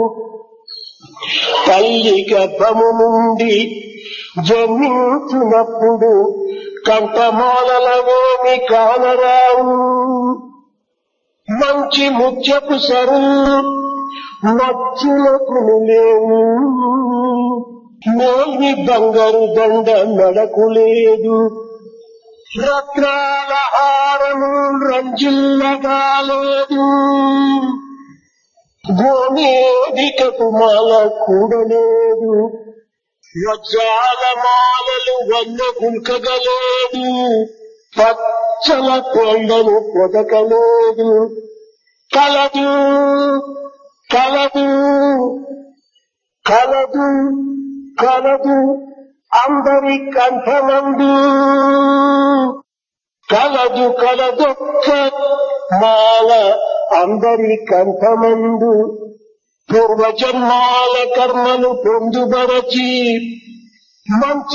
తల్లి గర్భము నుండి జన్మించినప్పుడు కంఠమాలలవేమి కానరావు మంచి ముత్యపు సరు మచ్చులకు లేవు మేల్ని బంగారు దండ నడకు లేదు రత్నాల హారము రంజిల్లగా లేదు గోమేదికపు మాల కూడలేదు వజ్రాల మాలలు వన్న గుల్కగలేదు పచ్చల కొండను పొదకలేదు కలదు కలదు కలదు కలదు అందరి కంఠమందు కలదు కలదొక్క మాల అందరి కంఠమందు పూర్వజన్మాల కర్మను పొందుబరచి మంచి